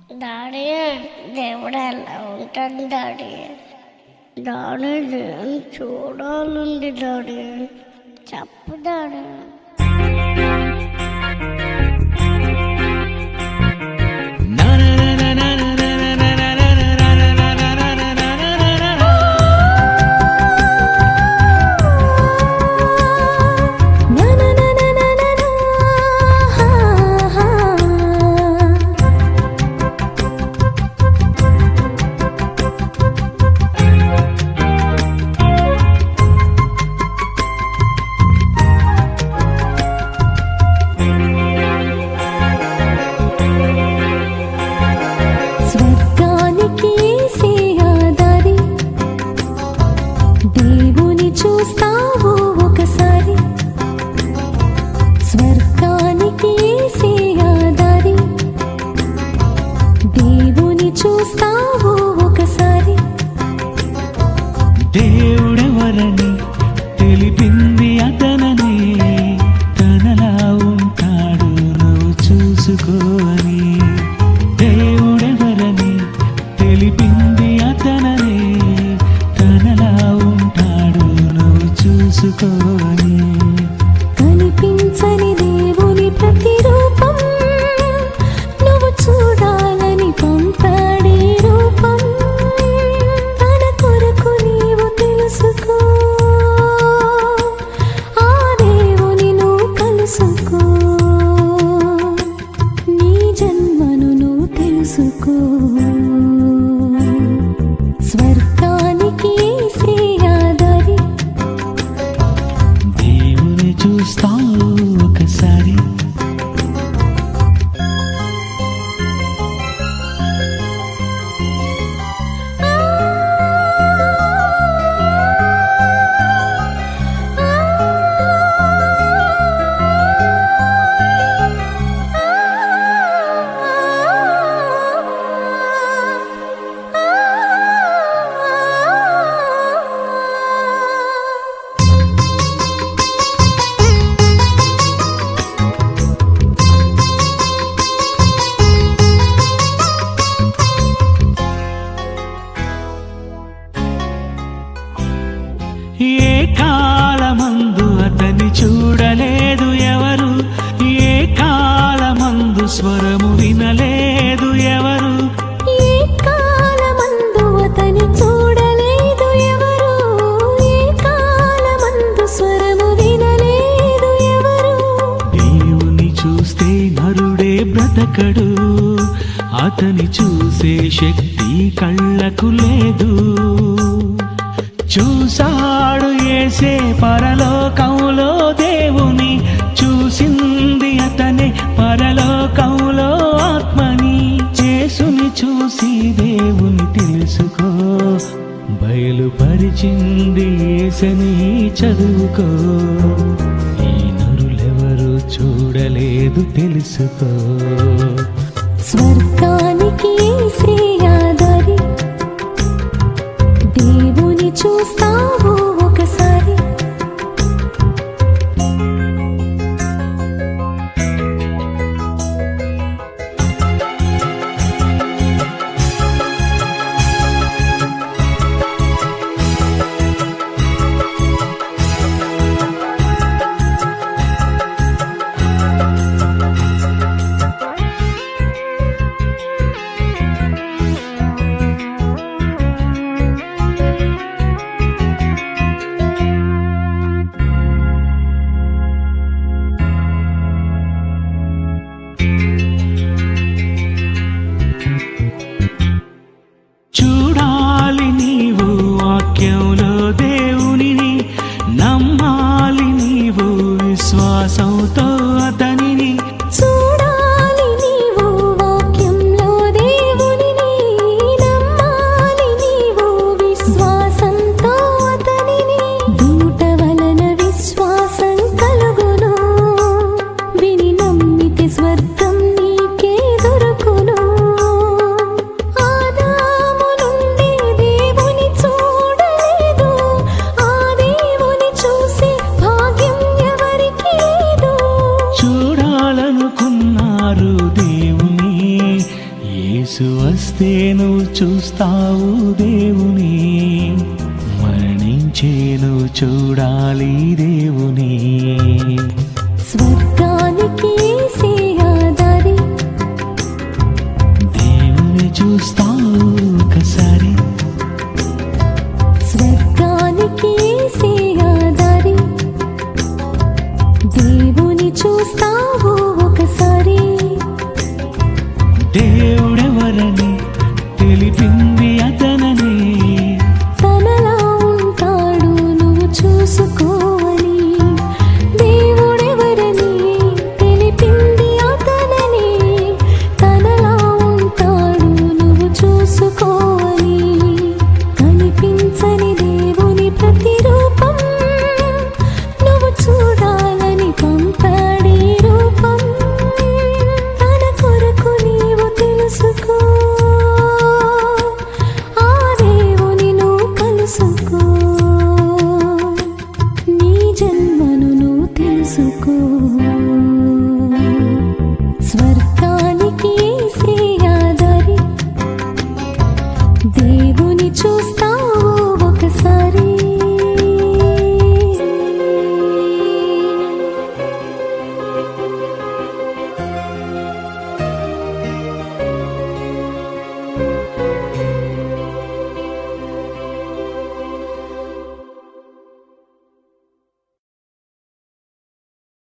daddy దేవుడు ఎలా ఉంటాడు డాడీ డాడీ నేను చూడాలండి డాడీ చెప్పు డాడీ నా నా నా నా నా నా నా హా హా స్వర్గానికి సేయాదారి దేవుని చూస్తావు ఒకసారి స్వర్గానికి సేయాదారి దేవుని చూస్తావు ఒకసారి దేవుడెవరని తెలిపింది అతనని తనలా ఉంటాడు నువ్వు చూసుకోని దేవుడెవరని తెలిపింది అతనని తనలా ఉంటాడు నువ్వు చూసుకోని కనిపించని దేవుని ప్రతిరూపం నువ్వు చూడాలని పంపాడే రూపం తన కొరకు నీవు తెలుసుకో ఆ దేవుని నువ్వు కలుసుకో నీ జన్మను నువ్వు తెలుసుకో స్వర్గానికి శ్రేయాదారి దేవుని చూస్తావు ఒకసారి ఏ కాలమందు అతని చూడలేదు ఎవరు ఏ కాలమందు స్వరము వినలేదు ఎవరు ఏ కాలమందు అతని చూడలేదు ఎవరు ఏ కాలమందు స్వరము వినలేదు ఎవరు దేవుని చూస్తే నరుడే బ్రతకడు అతని చూసే శక్తి కళ్ళకు లేదు చూసాడు ఏసే పరలోకంలో దేవుని చూసింది అతనే పరలోకంలో ఆత్మని చేసుని చూసి దేవుని తెలుసుకో బయలుపరిచింది ఏసని చదువుకో ఈ నరులెవరు చూడలేదు తెలుసుకో స్వర్గానికి శ్రేయాదారి దేవుని చూస్తావు ఒకసారి యేసు వస్తే నువ్వు చూస్తావు దేవుని మరణించే నువ్వు చూడాలి దేవుని స్వర్గానికి ఏసేయా దారి దేవుని చూస్తావు ఒకసారి స్వర్గానికి ఏసేయా దారి దేవుని చూస్తావు ఒకసారి దేవుడెవరని తెలిపింది అతనని తనలా ఉంటాడు నువ్వు చూసుకోవాలి దేవుడెవరని తెలిపింది అతనని తనలా ఉంటాడు నువ్వు చూసుకోవాలి కనిపించని దేవుని ప్రతిరూపం నువ్వు చూడాలని పంపాడి రూపం తన కొరకు నీవు తెలుసుకో ఆ దేవుని నువ్వు కలుసుకో నీ జన్మను నువ్వు తెలుసుకో